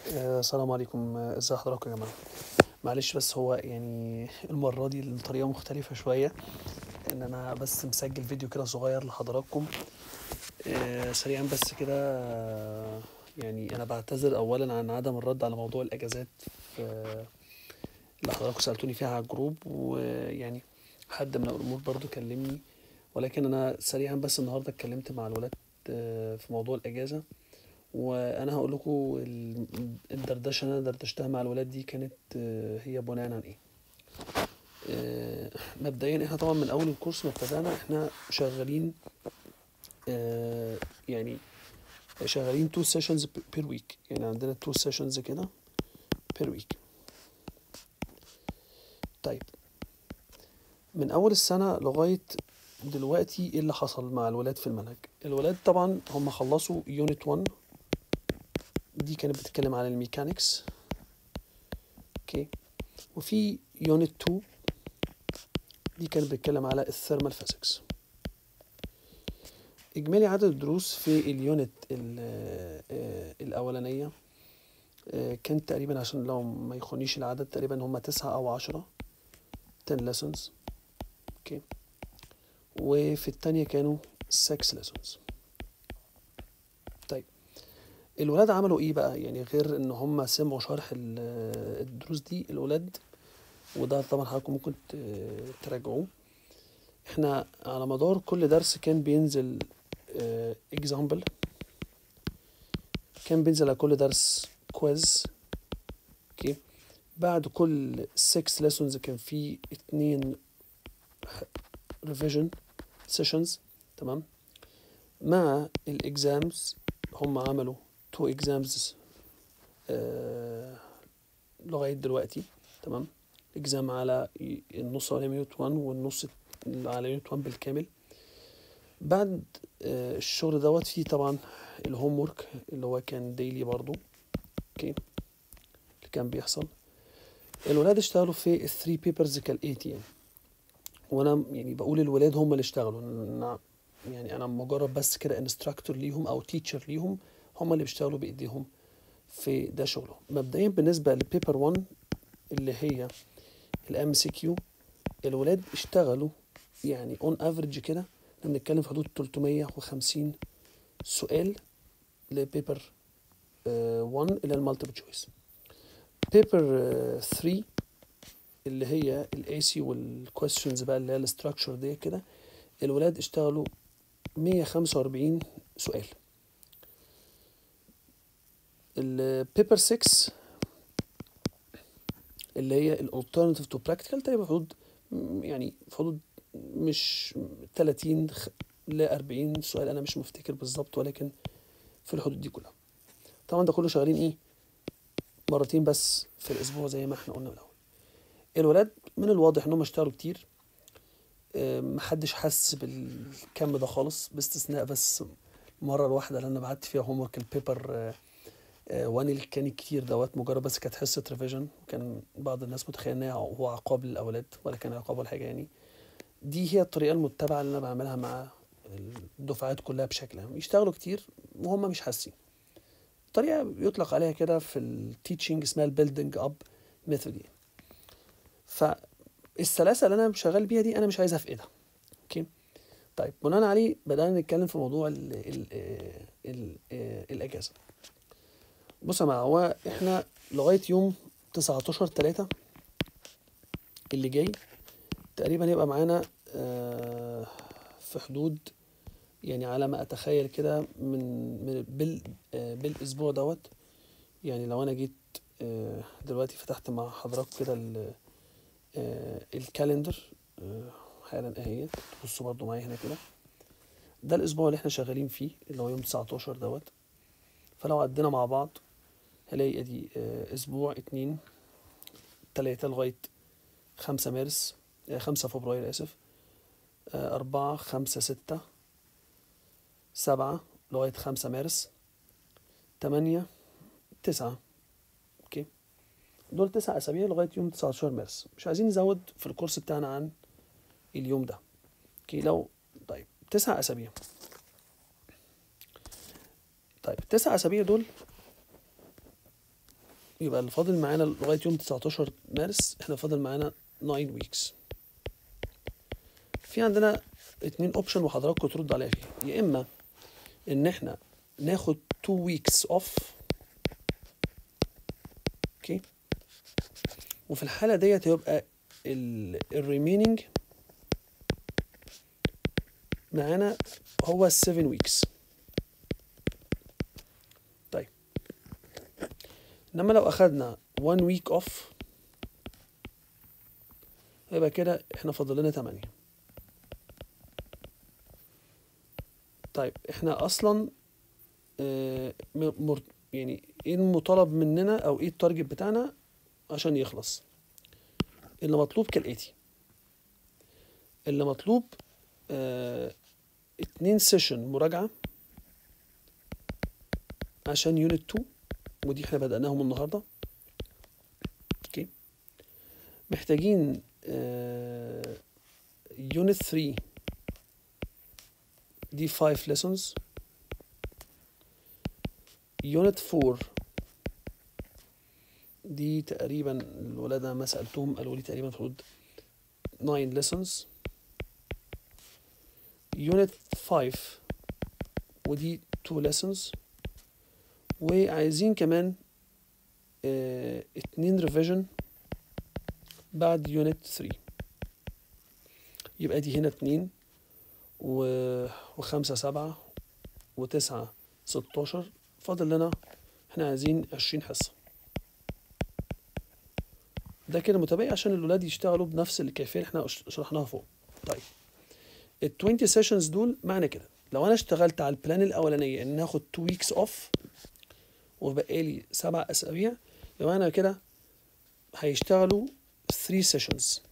آه، السلام عليكم آه، ازي حضراتكم يا جماعة معلش بس هو يعني المرة دي الطريقة مختلفة شوية ان انا بس مسجل فيديو كده صغير لحضراتكم آه، سريعا بس كده آه، يعني انا بعتذر اولا عن عدم الرد على موضوع الاجازات في اللي حضراتكم سألتوني فيها على الجروب ويعني حد من الامور برضو كلمني ولكن انا سريعا بس النهارده اتكلمت مع الولاد آه، في موضوع الاجازة وانا هقول لكم ال- الدردشه اللي انا دردشتها مع الولاد دي كانت آه، هي بناء عن ايه آه، مبدئيا احنا طبعا من اول الكورس ما ابتدانا احنا شغالين آه، يعني شغالين تو سيشنز بير ويك يعني عندنا تو سيشنز كده بير ويك طيب من اول السنه لغايه دلوقتي ايه اللي حصل مع الولاد في المنهج الولاد طبعا هم خلصوا يونت 1 دي كانت بتتكلم عن الميكانيكس اوكي وفي يونت 2 دي كانت بتتكلم على الثيرمال فيزيكس اجمالي عدد الدروس في اليونت ال- آه، الاولانيه آه، كان تقريبا عشان لو ما يخونيش العدد تقريبا هم تسعة او عشرة 10 lessons اوكي وفي التانية كانوا 6 lessons طيب الولاد عملوا ايه بقى يعني غير ان هم سمعوا شرح ال- الدروس دي الولاد وده طبعا حضراتكم ممكن ت- تراجعوه احنا على مدار كل درس كان بينزل اكزامبل كان بينزل على كل درس كويز اوكي بعد كل 6 lessons كان في اتنين ريفيجن سيشنز تمام مع الاكزامز هم عملوا تو اكزامز لغايه دلوقتي تمام اكزام على النص الاولاني من يونت 1 والنص على يونت 1 بالكامل بعد آه، الشغل دوت فيه طبعا الهوم ورك اللي هو كان ديلي برضو اوكي اللي كان بيحصل الولاد اشتغلوا في الثري بيبرز كالاتي يعني وانا يعني بقول الولاد هم اللي اشتغلوا أنا يعني انا مجرد بس كده انستراكتور ليهم او تيتشر ليهم هم اللي بيشتغلوا بايديهم في ده شغلهم مبدئيا بالنسبه لبيبر 1 اللي هي الام سي كيو الولاد اشتغلوا يعني اون افريج كده احنا بنتكلم في حدود 350 سؤال لبيبر 1 اللي هي المالتيبل تشويس بيبر 3 اللي هي الاي سي والكويستشنز بقى اللي هي الاستراكشر دي كده الولاد اشتغلوا 145 سؤال البيبر 6 اللي هي الالترناتيف تو براكتيكال تقريبا في حدود م- يعني في حدود مش 30 خ- ل 40 سؤال انا مش مفتكر بالظبط ولكن في الحدود دي كلها طبعا ده كله شغالين ايه مرتين بس في الاسبوع زي ما احنا قلنا من الاول الولاد من الواضح انهم اشتغلوا كتير آه، محدش حس بالكم ده خالص باستثناء بس المره الواحده اللي انا بعت فيها هوم ورك البيبر 1 اللي كان كتير دوت مجرد بس كانت حصه ريفيجن وكان بعض الناس متخيل ان هي هو عقاب للاولاد ولا كان عقاب ولا حاجه يعني دي هي الطريقه المتبعه اللي انا بعملها مع الدفعات كلها بشكل عام يشتغلوا كتير وهم مش حاسين طريقه يطلق عليها كده في التيتشنج اسمها البيلدنج اب ميثود فالسلاسه اللي انا شغال بيها دي انا مش عايز افقدها اوكي طيب بناء عليه بدانا نتكلم في موضوع ال ال ال ال الاجازه بص يا جماعه هو احنا لغايه يوم 19 3 اللي جاي تقريبا هيبقى معانا آه، في حدود يعني على ما اتخيل كده من من بال آه، بالاسبوع دوت يعني لو انا جيت آه، دلوقتي فتحت مع حضراتكم كده ال- آه، الكالندر آه، حالا اهي بصوا برضو معايا هنا كده ده الاسبوع اللي احنا شغالين فيه اللي هو يوم 19 دوت فلو عدينا مع بعض هلاقي ادي آه، اسبوع اتنين تلاتة لغاية خمسة مارس آه، خمسة فبراير اسف آه، أربعة خمسة ستة سبعة لغاية خمسة مارس تمانية تسعة اوكي دول تسع أسابيع لغاية يوم 19 مارس مش عايزين نزود في الكورس بتاعنا عن اليوم ده اوكي لو طيب تسع أسابيع طيب التسع أسابيع دول يبقى اللي فاضل معانا لغايه يوم 19 مارس احنا فاضل معانا 9 ويكس في عندنا اتنين اوبشن وحضراتكم تردوا عليا فيها يا اما ان احنا ناخد 2 ويكس اوف اوكي وفي الحاله ديت هيبقى الريميننج معانا هو 7 ويكس طيب انما لو اخدنا 1 ويك اوف يبقى كده احنا فاضل لنا 8 طيب احنا اصلا آه، م- مر- يعني ايه المطالب مننا او ايه التارجت بتاعنا عشان يخلص اللي مطلوب كالاتي اللي مطلوب آه اتنين سيشن مراجعة عشان يونت 2 ودي احنا بدأناهم النهاردة اوكي محتاجين آه يونت 3 دي 5 lessons يونت 4 دي تقريبا الولاد أنا ما سألتهم قالوا لي تقريبا في حدود 9 lessons يونت 5 ودي 2 lessons وعايزين كمان اه اتنين ريفيجن بعد يونت 3 يبقى دي هنا اتنين و... وخمسة سبعة وتسعة ستاشر فاضل لنا احنا عايزين عشرين حصة ده كده متابعي عشان الولاد يشتغلوا بنفس الكيفية اللي احنا شرحناها فوق طيب ال 20 سيشنز دول معنى كده لو انا اشتغلت على البلان الاولانيه ان اخد 2 ويكس اوف وبقى لي سبع اسابيع يبقى انا كده هيشتغلوا 3 سيشنز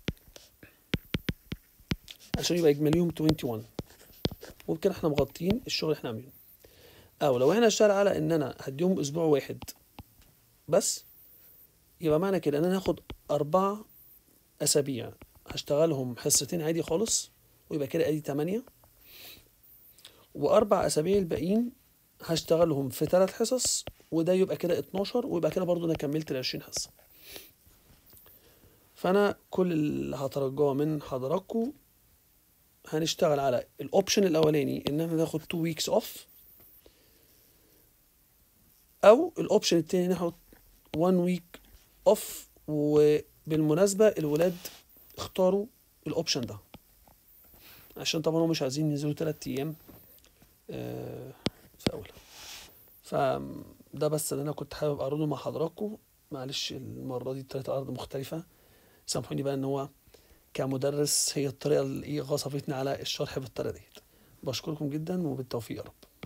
عشان يبقى اجماليهم 21 وبكده احنا مغطين الشغل اللي احنا عاملينه او لو احنا اشتغل على ان انا هديهم اسبوع واحد بس يبقى معنى كده ان انا هاخد اربع اسابيع هشتغلهم حصتين عادي خالص ويبقى كده ادي 8 واربع اسابيع الباقيين هشتغلهم في ثلاث حصص وده يبقى كده 12 ويبقى كده برضو انا كملت ال 20 حصه فانا كل اللي هترجاه من حضراتكم هنشتغل على الاوبشن الاولاني ان احنا ناخد 2 ويكس اوف او الاوبشن التاني ناخد 1 ويك اوف وبالمناسبه الولاد اختاروا الاوبشن ده عشان طبعا هم مش عايزين ينزلوا تلات ايام آه، في اولها فده بس اللي انا كنت حابب اعرضه مع حضراتكم معلش المره دي طريقه عرض مختلفه سامحوني بقى ان هو كمدرس هي الطريقه اللي ايه غصبتني على الشرح بالطريقه ديت بشكركم جدا وبالتوفيق يا رب